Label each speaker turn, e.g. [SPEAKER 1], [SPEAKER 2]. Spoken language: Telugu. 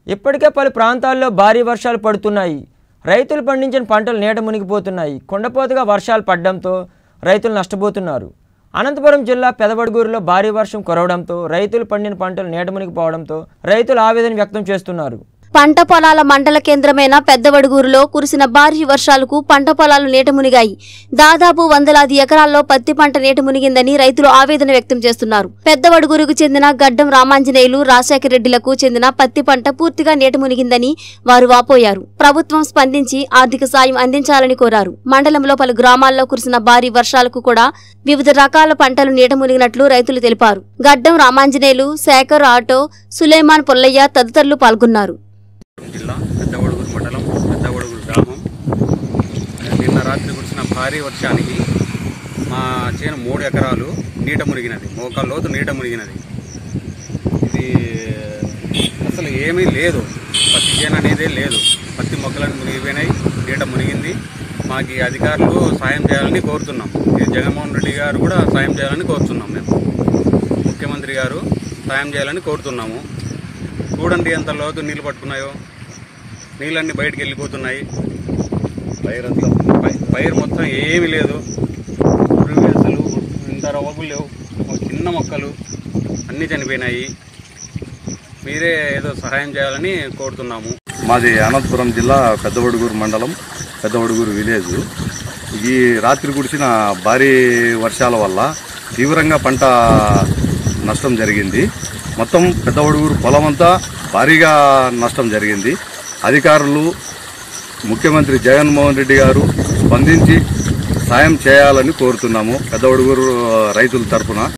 [SPEAKER 1] ఇప్పటికే పలు ప్రాంతాల్లో భారీ వర్షాలు పడుతున్నాయి రైతులు పండించిన పంటలు నీట మునిగిపోతున్నాయి కుండపోతగా వర్షాలు పడడంతో రైతులు నష్టపోతున్నారు అనంతపురం జిల్లా పెదబడుగూరులో భారీ వర్షం కురవడంతో రైతులు పండిన పంటలు నీట మునిగిపోవడంతో రైతులు ఆవేదన వ్యక్తం చేస్తున్నారు
[SPEAKER 2] పంట పొలాల మండల కేంద్రమైన పెద్దవడుగూరులో కురిసిన భారీ వర్షాలకు పంట పొలాలు నీట మునిగాయి దాదాపు వందలాది ఎకరాల్లో పత్తి పంట నీట మునిగిందని రైతులు ఆవేదన వ్యక్తం చేస్తున్నారు పెద్దవడుగూరుకు చెందిన గడ్డం రామాంజనేయులు రాజశేఖర రెడ్డిలకు చెందిన పత్తి పంట పూర్తిగా నీట మునిగిందని వారు వాపోయారు ప్రభుత్వం స్పందించి ఆర్థిక సాయం అందించాలని కోరారు మండలంలో పలు గ్రామాల్లో కురిసిన భారీ వర్షాలకు కూడా వివిధ రకాల పంటలు నీట మునిగినట్లు రైతులు తెలిపారు గడ్డం రామాంజనేయులు శేఖర్ ఆటో సులేమాన్ పుల్లయ్య తదితరులు పాల్గొన్నారు
[SPEAKER 3] జిల్లా పెద్దగొడుగురు మండలం పెద్దగొడుగురు గ్రామం నిన్న రాత్రి కురిసిన భారీ వర్షానికి మా చేను మూడు ఎకరాలు నీట మునిగినది మోకాళ్ళ లోతు నీట మునిగినది ఇది అసలు ఏమీ లేదు పత్తి చేను అనేదే లేదు పత్తి మొక్కలను మునిగిపోయినాయి నీట మునిగింది మాకు ఈ అధికారులు సాయం చేయాలని కోరుతున్నాం ఈ జగన్మోహన్ రెడ్డి గారు కూడా సాయం చేయాలని కోరుతున్నాం మేము ముఖ్యమంత్రి గారు సాయం చేయాలని కోరుతున్నాము చూడండి ఎంత లోతు నీళ్ళు పట్టుకున్నాయో నీళ్ళన్నీ బయటికి వెళ్ళిపోతున్నాయి పైరంతా పై- పైరు మొత్తం ఏమీ లేదు పురుగు ఇంత రవ్వకులు లేవు ఒక చిన్న మొక్కలు అన్నీ చనిపోయినాయి మీరే ఏదో సహాయం చేయాలని కోరుతున్నాము
[SPEAKER 4] మాది అనంతపురం జిల్లా పెద్దవడుగూరు మండలం పెద్దవడుగూరు విలేజ్ ఈ రాత్రి కురిసిన భారీ వర్షాల వల్ల తీవ్రంగా పంట నష్టం జరిగింది మొత్తం పెద్దవడుగూరు పొలం అంతా భారీగా నష్టం జరిగింది అధికారులు ముఖ్యమంత్రి జగన్మోహన్ రెడ్డి గారు స్పందించి సాయం చేయాలని కోరుతున్నాము పెద్దవడుగూరు రైతుల తరఫున